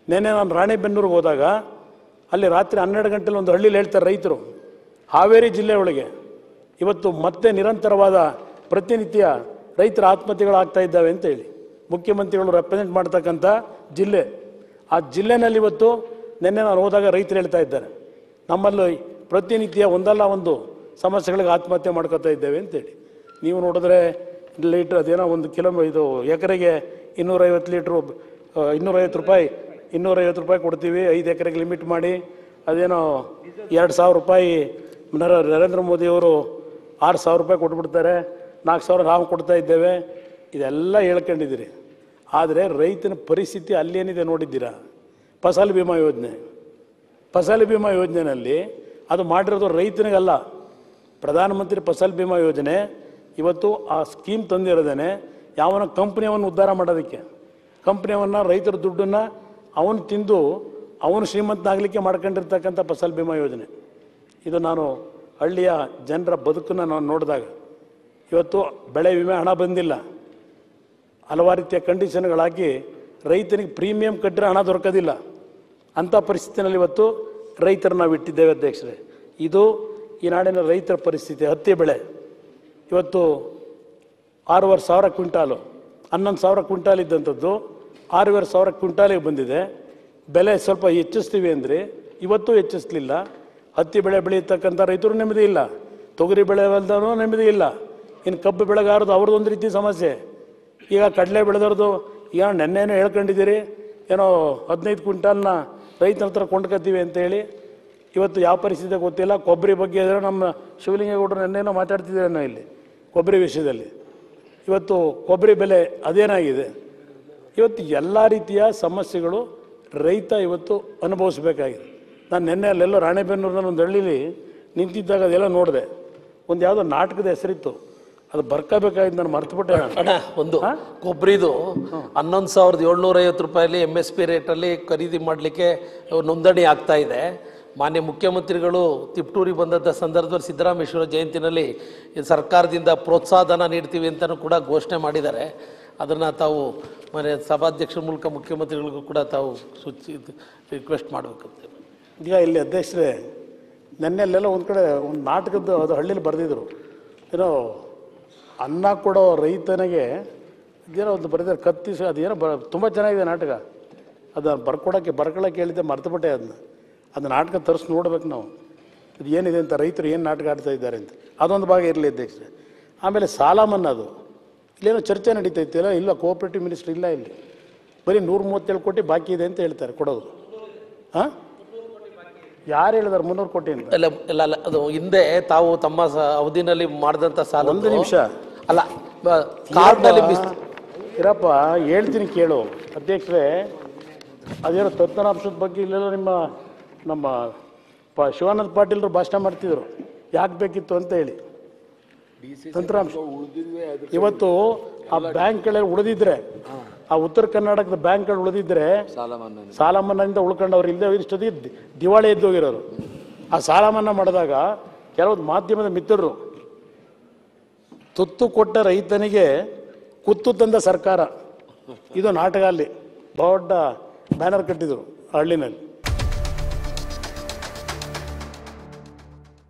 ನೆನ್ನೆ ನಾನು ರಾಣೆಬೆನ್ನೂರಿಗೆ ಹೋದಾಗ ಅಲ್ಲಿ ರಾತ್ರಿ ಹನ್ನೆರಡು ಗಂಟೆಲಿ ಒಂದು ಹಳ್ಳಿಲಿ ಹೇಳ್ತಾರೆ ರೈತರು ಹಾವೇರಿ ಜಿಲ್ಲೆ ಒಳಗೆ ಇವತ್ತು ಮತ್ತೆ ನಿರಂತರವಾದ ಪ್ರತಿನಿತ್ಯ ರೈತರ ಆತ್ಮಹತ್ಯೆಗಳಾಗ್ತಾ ಇದ್ದಾವೆ ಅಂತ ಹೇಳಿ ಮುಖ್ಯಮಂತ್ರಿಗಳು ರೆಪ್ರೆಸೆಂಟ್ ಮಾಡ್ತಕ್ಕಂಥ ಜಿಲ್ಲೆ ಆ ಜಿಲ್ಲೆನಲ್ಲಿ ಇವತ್ತು ನಿನ್ನೆ ನಾನು ಹೋದಾಗ ರೈತರು ಹೇಳ್ತಾ ಇದ್ದಾರೆ ನಮ್ಮಲ್ಲಿ ಪ್ರತಿನಿತ್ಯ ಒಂದಲ್ಲ ಒಂದು ಸಮಸ್ಯೆಗಳಿಗೆ ಆತ್ಮಹತ್ಯೆ ಮಾಡ್ಕೊತಾ ಇದ್ದೇವೆ ಅಂತೇಳಿ ನೀವು ನೋಡಿದ್ರೆ ಲೀಟ್ರ್ ಅದೇನೋ ಒಂದು ಕಿಲೋ ಇದು ಎಕರೆಗೆ ಇನ್ನೂರೈವತ್ತು ಲೀಟ್ರು ಆ, ಇನ್ನೂರೈವತ್ತು ರೂಪಾಯಿ ಇನ್ನೂರೈವತ್ತು ರೂಪಾಯಿ ಕೊಡ್ತೀವಿ ಐದು ಎಕರೆಗೆ ಲಿಮಿಟ್ ಮಾಡಿ ಅದೇನೋ ಎರಡು ಸಾವಿರ ರೂಪಾಯಿ ನರ- ನರೇಂದ್ರ ಮೋದಿಯವರು ಆರು ಸಾವಿರ ರೂಪಾಯಿ ಕೊಟ್ಬಿಡ್ತಾರೆ ನಾಲ್ಕು ಸಾವಿರ ನಾವು ಕೊಡ್ತಾ ಇದ್ದೇವೆ ಇದೆಲ್ಲ ಹೇಳ್ಕೊಂಡಿದ್ದೀರಿ ಆದರೆ ರೈತನ ಪರಿಸ್ಥಿತಿ ಅಲ್ಲೇನಿದೆ ನೋಡಿದ್ದೀರಾ ಫಸಲ್ ಬಿಮಾ ಯೋಜನೆ ಫಸಲ್ ಬಿಮಾ ಯೋಜನೆಯಲ್ಲಿ ಅದು ಮಾಡಿರೋದು ರೈತನಿಗಲ್ಲ ಪ್ರಧಾನಮಂತ್ರಿ ಫಸಲ್ ಬಿಮಾ ಯೋಜನೆ ಇವತ್ತು ಆ ಸ್ಕೀಮ್ ತಂದಿರೋದೇನೆ ಯಾವನ ಕಂಪ್ನಿಯನ್ನು ಉದ್ಧಾರ ಮಾಡೋದಕ್ಕೆ ಕಂಪ್ನಿಯವನ್ನು ರೈತರ ದುಡ್ಡನ್ನು ಅವನು ತಿಂದು ಅವನು ಶ್ರೀಮಂತನಾಗಲಿಕ್ಕೆ ಮಾಡ್ಕೊಂಡಿರ್ತಕ್ಕಂಥ ಫಸಲ್ ಬಿಮಾ ಯೋಜನೆ ಇದು ನಾನು ಹಳ್ಳಿಯ ಜನರ ಬದುಕನ್ನು ನಾನು ನೋಡಿದಾಗ ಇವತ್ತು ಬೆಳೆ ವಿಮೆ ಹಣ ಬಂದಿಲ್ಲ ಹಲವಾರು ರೀತಿಯ ಕಂಡೀಷನ್ಗಳಾಕಿ ರೈತನಿಗೆ ಪ್ರೀಮಿಯಂ ಕಟ್ಟಿದ್ರೆ ಹಣ ದೊರಕೋದಿಲ್ಲ ಅಂಥ ಪರಿಸ್ಥಿತಿನಲ್ಲಿ ಇವತ್ತು ರೈತರು ನಾವು ಇಟ್ಟಿದ್ದೇವೆ ಅಧ್ಯಕ್ಷರೇ ಇದು ಈ ನಾಡಿನ ರೈತರ ಪರಿಸ್ಥಿತಿ ಹತ್ತಿ ಬೆಳೆ ಇವತ್ತು ಆರೂವರೆ ಸಾವಿರ ಕ್ವಿಂಟಾಲು ಹನ್ನೊಂದು ಸಾವಿರ ಕ್ವಿಂಟಾಲ್ ಇದ್ದಂಥದ್ದು ಆರೂವರೆ ಸಾವಿರ ಕ್ವಿಂಟಾಲಿಗೆ ಬಂದಿದೆ ಬೆಲೆ ಸ್ವಲ್ಪ ಹೆಚ್ಚಿಸ್ತೀವಿ ಅಂದರೆ ಇವತ್ತೂ ಹೆಚ್ಚಿಸ್ಲಿಲ್ಲ ಹತ್ತಿ ಬೆಳೆ ಬೆಳೆಯತಕ್ಕಂಥ ರೈತರು ನೆಮ್ಮದಿ ಇಲ್ಲ ತೊಗರಿ ಬೆಳೆ ಬೆಳೆದವನು ನೆಮ್ಮದಿ ಇಲ್ಲ ಇನ್ನು ಕಬ್ಬು ಬೆಳೆಗಾರದು ಅವ್ರದ್ದು ಒಂದು ರೀತಿ ಸಮಸ್ಯೆ ಈಗ ಕಡಲೆ ಬೆಳೆದವ್ರದ್ದು ಈಗ ನೆನ್ನೆನೋ ಹೇಳ್ಕೊಂಡಿದ್ದೀರಿ ಏನೋ ಹದಿನೈದು ಕ್ವಿಂಟಾಲ್ನ ರೈತರ ಹತ್ರ ಕೊಂಡ್ಕೊತೀವಿ ಅಂತ ಹೇಳಿ ಇವತ್ತು ಯಾವ ಪರಿಸ್ಥಿತಿ ಗೊತ್ತಿಲ್ಲ ಕೊಬ್ಬರಿ ಬಗ್ಗೆ ಇದ್ರೆ ನಮ್ಮ ಶಿವಲಿಂಗೇಗೌಡರು ನೆನ್ನೆನೋ ಮಾತಾಡ್ತಿದ್ದೇನೋ ಇಲ್ಲಿ ಕೊಬ್ಬರಿ ವಿಷಯದಲ್ಲಿ ಇವತ್ತು ಕೊಬ್ಬರಿ ಬೆಲೆ ಅದೇನಾಗಿದೆ ಇವತ್ತು ಎಲ್ಲ ರೀತಿಯ ಸಮಸ್ಯೆಗಳು ರೈತ ಇವತ್ತು ಅನುಭವಿಸ್ಬೇಕಾಗಿದೆ ನಾನು ನಿನ್ನೆ ಅಲ್ಲೆಲ್ಲೋ ರಾಣೆಬೆನ್ನೂರಿನಲ್ಲಿ ಒಂದು ಹಳ್ಳಿಲಿ ನಿಂತಿದ್ದಾಗ ಅದೆಲ್ಲ ನೋಡಿದೆ ಒಂದು ಯಾವುದೋ ನಾಟಕದ ಹೆಸರಿತ್ತು ಅದು ಬರ್ಕೋಬೇಕಾಗಿದ್ದು ನಾನು ಮರ್ತುಬಿಟ್ಟೆ ನಾನು ಅಣ್ಣ ಒಂದು ಕೊಬ್ಬರಿದು ಹನ್ನೊಂದು ಸಾವಿರದ ಏಳ್ನೂರ ಐವತ್ತು ರೂಪಾಯಲ್ಲಿ ಎಮ್ ಎಸ್ ಪಿ ರೇಟಲ್ಲಿ ಖರೀದಿ ಮಾಡಲಿಕ್ಕೆ ನೋಂದಣಿ ಆಗ್ತಾ ಇದೆ ಮಾನ್ಯ ಮುಖ್ಯಮಂತ್ರಿಗಳು ತಿಪ್ಟೂರಿಗೆ ಬಂದಂಥ ಸಂದರ್ಭದಲ್ಲಿ ಸಿದ್ದರಾಮೇಶ್ವರ ಜಯಂತಿನಲ್ಲಿ ಈ ಸರ್ಕಾರದಿಂದ ಪ್ರೋತ್ಸಾಹಧನ ನೀಡ್ತೀವಿ ಅಂತಲೂ ಕೂಡ ಘೋಷಣೆ ಮಾಡಿದ್ದಾರೆ ಅದನ್ನು ತಾವು ಮನೆ ಸಭಾಧ್ಯಕ್ಷರ ಮೂಲಕ ಮುಖ್ಯಮಂತ್ರಿಗಳಿಗೂ ಕೂಡ ತಾವು ಸೂಚಿ ರಿಕ್ವೆಸ್ಟ್ ಮಾಡಬೇಕಂತೆ ಈಗ ಇಲ್ಲಿ ಅಧ್ಯಕ್ಷರೇ ನೆನ್ನೆಲ್ಲೆಲ್ಲ ಒಂದು ಕಡೆ ಒಂದು ನಾಟಕದ್ದು ಅದು ಹಳ್ಳಿಲಿ ಬರೆದಿದ್ರು ಏನೋ ಅನ್ನ ಕೊಡೋ ರೈತನಿಗೆ ಇದೇನೋ ಒಂದು ಬರೆದಿದ್ದಾರೆ ಕತ್ತಿಸಿ ಅದೇನೋ ಬ ತುಂಬ ಚೆನ್ನಾಗಿದೆ ನಾಟಕ ಅದು ಬರ್ಕೊಡೋಕ್ಕೆ ಬರ್ಕೊಳಕ್ಕೆ ಹೇಳಿದ್ದೆ ಮರ್ತುಬಿಟ್ಟೆ ಅದನ್ನ ಅದು ನಾಟಕ ತರಿಸಿ ನೋಡ್ಬೇಕು ನಾವು ಇದು ಏನಿದೆ ಅಂತ ರೈತರು ಏನು ನಾಟಕ ಆಡ್ತಾ ಇದ್ದಾರೆ ಅಂತ ಅದೊಂದು ಭಾಗ ಇರಲಿ ಅಧ್ಯಕ್ಷರೇ ಆಮೇಲೆ ಸಾಲ ಮನ್ನಾದು ಇಲ್ಲೇನೋ ಚರ್ಚೆ ನಡೀತೈತಿಲ್ಲ ಇಲ್ಲ ಕೋಆಪರೇಟಿವ್ ಮಿನಿಸ್ಟ್ರ್ ಇಲ್ಲ ಇಲ್ಲಿ ಬರೀ ನೂರ ಮೂವತ್ತೇಳು ಕೋಟಿ ಬಾಕಿ ಇದೆ ಅಂತ ಹೇಳ್ತಾರೆ ಕೊಡೋದು ಹಾಂ ಯಾರು ಹೇಳಿದಾರೆ ಮುನ್ನೂರು ಕೋಟಿ ಅಂತ ಎಲ್ಲ ಎಲ್ಲ ಅಲ್ಲ, ಅದು ಹಿಂದೆ ತಾವು ತಮ್ಮ ಸ- ಅವಧಿನಲ್ಲಿ ಮಾಡಿದಂಥ ಸಾಲ ಒಂದು ನಿಮಿಷ ಅಲ್ಲ ಬ- ಕಾರ್ಡ್ನಲ್ಲಿ ಮಿಸ್ ಇರಪ್ಪ ಹೇಳ್ತೀನಿ ಕೇಳು ಅಧ್ಯಕ್ಷರೇ ಅದೇನೋ ತತ್ವನಾಂಶದ ಬಗ್ಗೆ ಇಲ್ಲೆಲ್ಲ ನಿಮ್ಮ ನಮ್ಮ ಪ ಶಿವಾನಂದ ಪಾಟೀಲ್ರು ಭಾಷಣ ಮಾಡ್ತಿದ್ರು ಯಾಕೆ ಬೇಕಿತ್ತು ಅಂತ ಹೇಳಿ ತಂತ್ರಾಂಶ ಇವತ್ತು ಆ ಬ್ಯಾಂಕ್ಗಳಲ್ಲಿ ಉಳಿದಿದ್ರೆ ಆ ಉತ್ತರ ಕರ್ನಾಟಕದ ಬ್ಯಾಂಕ್ಗಳು ಉಳಿದಿದ್ರೆ ಸಾಲ ಮನ್ನಾದಿಂದ ಉಳ್ಕೊಂಡವ್ರು ಇಲ್ಲದೆ ಇಷ್ಟೊತ್ತಿಗೆ ದಿ- ದಿವಾಳಿ ಎದ್ದು ಹೋಗಿರೋರು ಆ ಸಾಲ ಮನ್ನಾ ಮಾಡಿದಾಗ ಕೆಲವೊಂದು ಮಾಧ್ಯಮದ ಮಿತ್ರರು ತುತ್ತು ಕೊಟ್ಟ ರೈತನಿಗೆ ಕುತ್ತು ತಂದ ಸರ್ಕಾರ ಇದು ನಾಟಕ ಅಲ್ಲಿ ದೊಡ್ಡ ಬ್ಯಾನರ್ ಕಟ್ಟಿದ್ರು ಹಳ್ಳಿನಲ್ಲಿ